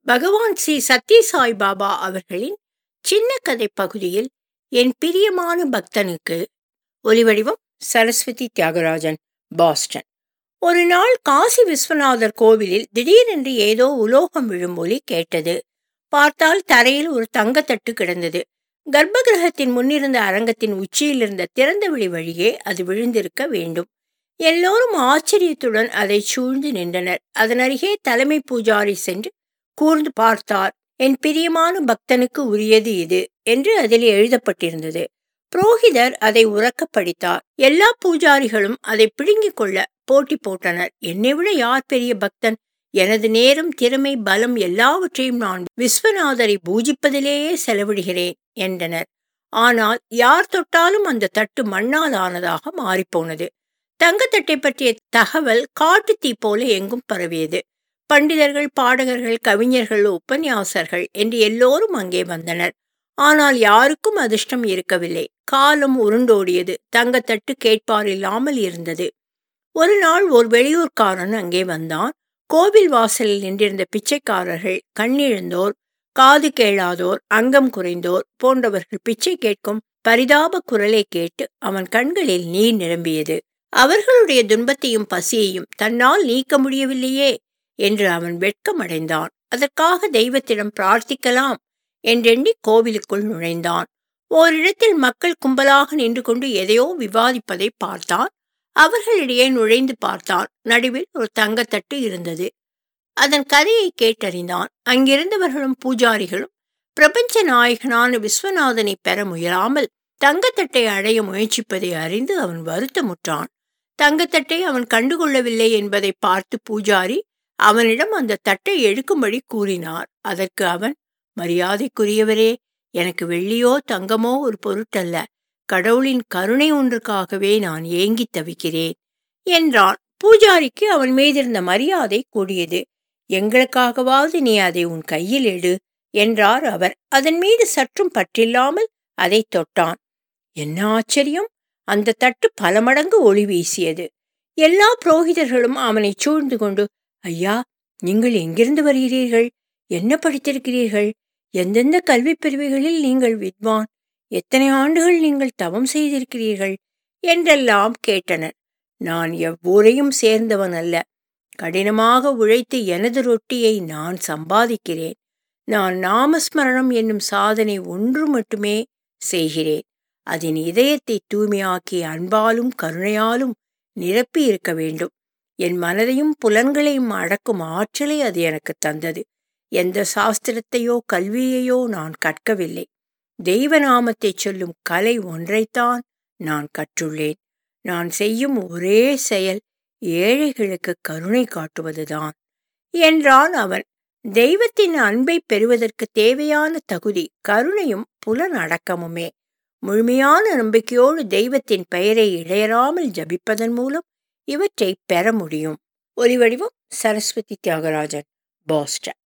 பகவான் ஸ்ரீ சத்யசாய் பாபா அவர்களின் சின்ன கதை பகுதியில் என் பிரியமான பக்தனுக்கு ஒலிவடிவம் சரஸ்வதி தியாகராஜன் பாஸ்டன் ஒரு நாள் காசி விஸ்வநாதர் கோவிலில் திடீரென்று ஏதோ உலோகம் விழும் ஒலி கேட்டது பார்த்தால் தரையில் ஒரு தங்கத்தட்டு கிடந்தது கர்ப்பகிரகத்தின் முன்னிருந்த அரங்கத்தின் உச்சியில் இருந்த திறந்தவெளி வழியே அது விழுந்திருக்க வேண்டும் எல்லோரும் ஆச்சரியத்துடன் அதை சூழ்ந்து நின்றனர் அதன் அருகே தலைமை பூஜாரி சென்று கூர்ந்து பார்த்தார் என் பிரியமான பக்தனுக்கு உரியது இது என்று அதில் எழுதப்பட்டிருந்தது புரோகிதர் அதை உறக்க படித்தார் எல்லா பூஜாரிகளும் அதை பிடுங்கிக் கொள்ள போட்டி போட்டனர் என்னை விட யார் பெரிய பக்தன் எனது நேரம் திறமை பலம் எல்லாவற்றையும் நான் விஸ்வநாதரை பூஜிப்பதிலேயே செலவிடுகிறேன் என்றனர் ஆனால் யார் தொட்டாலும் அந்த தட்டு மண்ணால் ஆனதாக மாறிப்போனது தங்கத்தட்டை பற்றிய தகவல் காட்டு தீ போல எங்கும் பரவியது பண்டிதர்கள் பாடகர்கள் கவிஞர்கள் உபன்யாசர்கள் என்று எல்லோரும் அங்கே வந்தனர் ஆனால் யாருக்கும் அதிர்ஷ்டம் இருக்கவில்லை காலம் உருண்டோடியது தங்கத்தட்டு கேட்பார் இல்லாமல் இருந்தது ஒரு நாள் ஒரு வெளியூர்காரன் அங்கே வந்தான் கோவில் வாசலில் நின்றிருந்த பிச்சைக்காரர்கள் கண்ணிழந்தோர் காது கேளாதோர் அங்கம் குறைந்தோர் போன்றவர்கள் பிச்சை கேட்கும் பரிதாப குரலை கேட்டு அவன் கண்களில் நீர் நிரம்பியது அவர்களுடைய துன்பத்தையும் பசியையும் தன்னால் நீக்க முடியவில்லையே என்று அவன் வெட்கமடைந்தான் அதற்காக தெய்வத்திடம் பிரார்த்திக்கலாம் என்றெண்ணி கோவிலுக்குள் நுழைந்தான் ஓரிடத்தில் மக்கள் கும்பலாக நின்று கொண்டு எதையோ விவாதிப்பதை பார்த்தான் அவர்களிடையே நுழைந்து பார்த்தான் நடுவில் ஒரு தங்கத்தட்டு இருந்தது அதன் கதையை கேட்டறிந்தான் அங்கிருந்தவர்களும் பூஜாரிகளும் பிரபஞ்ச நாயகனான விஸ்வநாதனை பெற முயலாமல் தங்கத்தட்டை அடைய முயற்சிப்பதை அறிந்து அவன் வருத்தமுற்றான் தங்கத்தட்டை அவன் கண்டுகொள்ளவில்லை என்பதை பார்த்து பூஜாரி அவனிடம் அந்த தட்டை எடுக்கும்படி கூறினார் அதற்கு அவன் மரியாதைக்குரியவரே எனக்கு வெள்ளியோ தங்கமோ ஒரு பொருட்டல்ல கடவுளின் கருணை ஒன்றுக்காகவே நான் ஏங்கி தவிக்கிறேன் என்றான் பூஜாரிக்கு அவன் மீதிருந்த மரியாதை கூடியது எங்களுக்காகவாவது நீ அதை உன் கையில் எடு என்றார் அவர் அதன் மீது சற்றும் பற்றில்லாமல் அதை தொட்டான் என்ன ஆச்சரியம் அந்த தட்டு பல மடங்கு ஒளி வீசியது எல்லா புரோகிதர்களும் அவனை சூழ்ந்து கொண்டு ஐயா நீங்கள் எங்கிருந்து வருகிறீர்கள் என்ன படித்திருக்கிறீர்கள் எந்தெந்த கல்வி பிரிவுகளில் நீங்கள் வித்வான் எத்தனை ஆண்டுகள் நீங்கள் தவம் செய்திருக்கிறீர்கள் என்றெல்லாம் கேட்டனர் நான் எவ்வூரையும் சேர்ந்தவன் அல்ல கடினமாக உழைத்து எனது ரொட்டியை நான் சம்பாதிக்கிறேன் நான் நாமஸ்மரணம் என்னும் சாதனை ஒன்று மட்டுமே செய்கிறேன் அதன் இதயத்தை தூய்மையாக்கி அன்பாலும் கருணையாலும் நிரப்பி இருக்க வேண்டும் என் மனதையும் புலன்களையும் அடக்கும் ஆற்றலை அது எனக்கு தந்தது எந்த சாஸ்திரத்தையோ கல்வியையோ நான் கற்கவில்லை தெய்வ நாமத்தை சொல்லும் கலை ஒன்றைத்தான் நான் கற்றுள்ளேன் நான் செய்யும் ஒரே செயல் ஏழைகளுக்கு கருணை காட்டுவதுதான் என்றான் அவன் தெய்வத்தின் அன்பை பெறுவதற்கு தேவையான தகுதி கருணையும் புலனடக்கமுமே முழுமையான நம்பிக்கையோடு தெய்வத்தின் பெயரை இழையறாமல் ஜபிப்பதன் மூலம் இவற்றை பெற முடியும் ஒலிவடிவம் சரஸ்வதி தியாகராஜன் பாஸ்டன்